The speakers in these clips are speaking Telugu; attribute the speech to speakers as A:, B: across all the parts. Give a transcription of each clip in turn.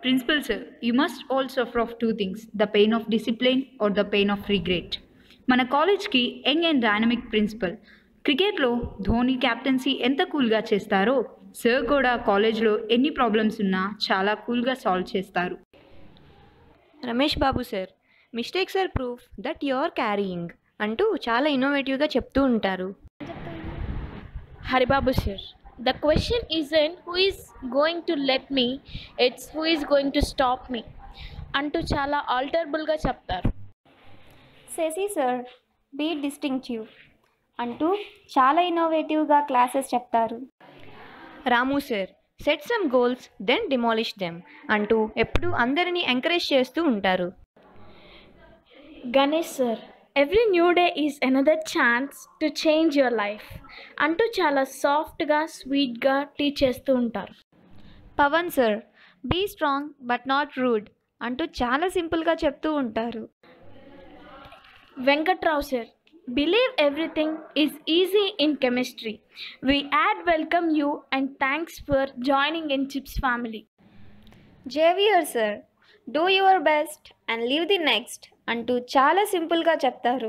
A: Principal sir, you must all suffer of two things the pain of discipline or the pain of regret. మన కాలేజ్కి యంగ్ అండ్ డైనమిక్ ప్రిన్సిపల్ క్రికెట్లో ధోని క్యాప్టెన్సీ ఎంత కూల్గా చేస్తారో సార్ కూడా కాలేజ్లో ఎన్ని ప్రాబ్లమ్స్ ఉన్నా చాలా కూల్గా సాల్వ్ చేస్తారు
B: Ramesh Babu sir mistakes are proof that you are carrying అంటూ చాలా ఇన్నోవేటివ్గా చెప్తూ ఉంటారు
C: Haribabu sir. The question isn't who is going to let me, it's who is going to stop me. అంటూ చాలా ఆల్టరబుల్గా చెప్తారు
D: శశి సార్ బీ డిస్టింక్టివ్ అంటూ చాలా ఇన్నోవేటివ్గా క్లాసెస్ చెప్తారు
B: Ramu sir set some goals then demolish them అంటూ ఎప్పుడూ అందరినీ ఎంకరేజ్ చేస్తూ ఉంటారు
C: Ganesh sir every new day is another chance to change your life అంటూ చాలా సాఫ్ట్గా స్వీట్గా టీచ్ చేస్తూ ఉంటారు
D: Pavan sir be strong but not rude అంటూ చాలా సింపుల్గా చెప్తూ ఉంటారు
C: Venkatrao sir believe everything is easy in chemistry we add welcome you and thanks for joining in chips family
D: Xavier sir do your best and leave the next అంటూ చాలా సింపుల్గా చెప్తారు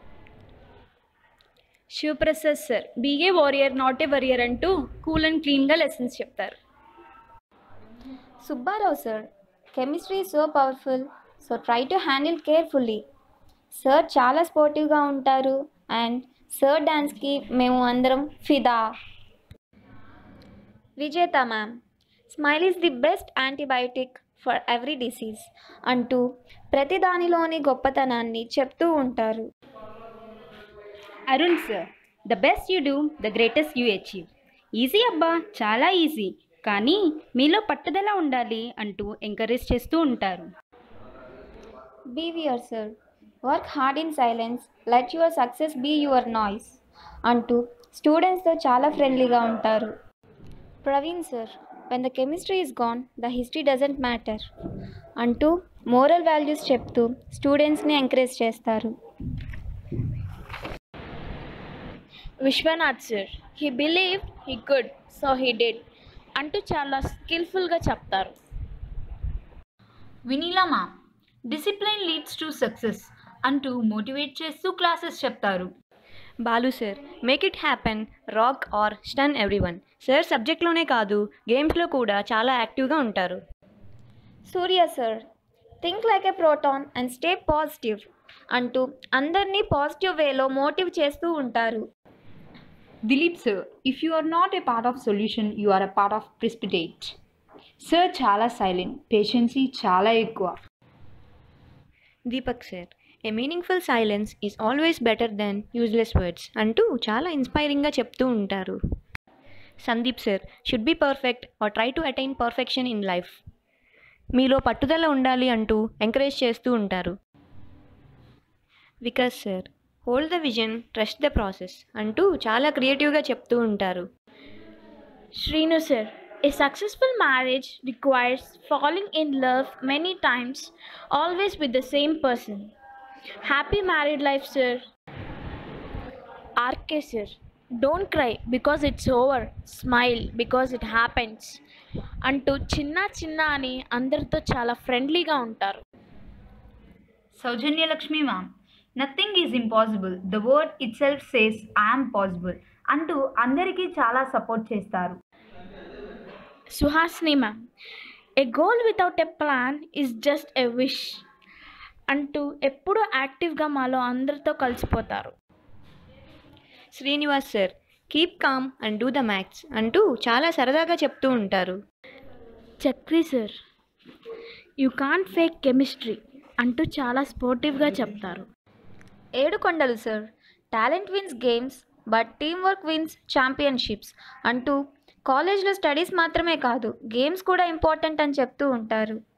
E: Sivaprasad sir be a warrior not a worrier అంటూ కూల్ అండ్ క్లీన్గా లెసన్స్ చెప్తారు
D: Subbarao sir chemistry so powerful so try to handle carefully sir చాలా స్పోర్టివ్గా ఉంటారు అండ్ సార్ డ్యాన్స్కి మేము అందరం ఫిదా Vijetha ma'am smile is the best antibiotic for every disease అంటూ ప్రతి దానిలోని గొప్పతనాన్ని చెప్తూ ఉంటారు
E: Arun sir the best you do the greatest you achieve easy అబ్బా చాలా ఈజీ కానీ మీలో పట్టుదల ఉండాలి అంటూ ఎంకరేజ్ చేస్తూ ఉంటారు
D: బీవియర్ sir work hard in silence let your success be your noise అంటూ స్టూడెంట్స్తో చాలా ఫ్రెండ్లీగా ఉంటారు Praveen sir when the chemistry is gone the history doesn't matter అంటూ మోరల్ వాల్యూస్ చెప్తూ స్టూడెంట్స్ని ఎంకరేజ్ చేస్తారు
C: Viswanath sir he believe he could so he did అంటూ చాలా స్కిల్ఫుల్గా చెప్తారు
A: Vineela ma'am discipline leads to success అంటూ మోటివేట్ చేస్తూ క్లాసెస్ చెప్తారు
B: Balu sir make it happen rock are stun everyone sir సబ్జెక్ట్లోనే కాదు గేమ్స్లో కూడా చాలా యాక్టివ్గా ఉంటారు
D: Surya sir think like a proton and stay positive అంటూ అందరినీ పాజిటివ్ వేలో మోటివ్ చేస్తూ ఉంటారు
A: Dileep sir if you are not a part of solution you are a part of precipitate sir చాలా సైలెంట్ పేషెన్సీ చాలా ఎక్కువ
B: Deepak sir a meaningful silence is always better than useless words అంటూ చాలా ఇన్స్పైరింగ్గా చెప్తూ ఉంటారు Sandeep sir should be perfect are try to attain perfection in life మీలో పట్టుదల ఉండాలి అంటూ ఎంకరేజ్ చేస్తూ ఉంటారు Vikas sir hold the vision trust the process అంటూ చాలా క్రియేటివ్గా చెప్తూ ఉంటారు
C: Srinu sir, a successful marriage requires falling in love many times, always with the same person. Happy married life, sir. RK sir, don't cry because it's over. Smile because it happens. అంటూ చిన్న చిన్న అని అందరితో చాలా ఫ్రెండ్లీగా ఉంటారు
A: Soujanya Lakshmi ma'am nothing is impossible the word itself says I'm possible అంటూ అందరికీ చాలా సపోర్ట్ చేస్తారు
C: Suhasini ma'am a goal without a plan is just a wish అంటూ ఎప్పుడూ యాక్టివ్గా మాలో అందరితో కలిసిపోతారు
B: Srinivas sir keep calm and do the maths అంటూ చాలా సరదాగా చెప్తూ ఉంటారు
C: Chakri sir you can't fake chemistry అంటూ చాలా స్పోర్టివ్గా చెప్తారు
D: Yedukondalu sir talent wins games but team work wins championships అంటూ కాలేజ్లో స్టడీస్ మాత్రమే కాదు గేమ్స్ కూడా ఇంపార్టెంట్ అని చెప్తూ ఉంటారు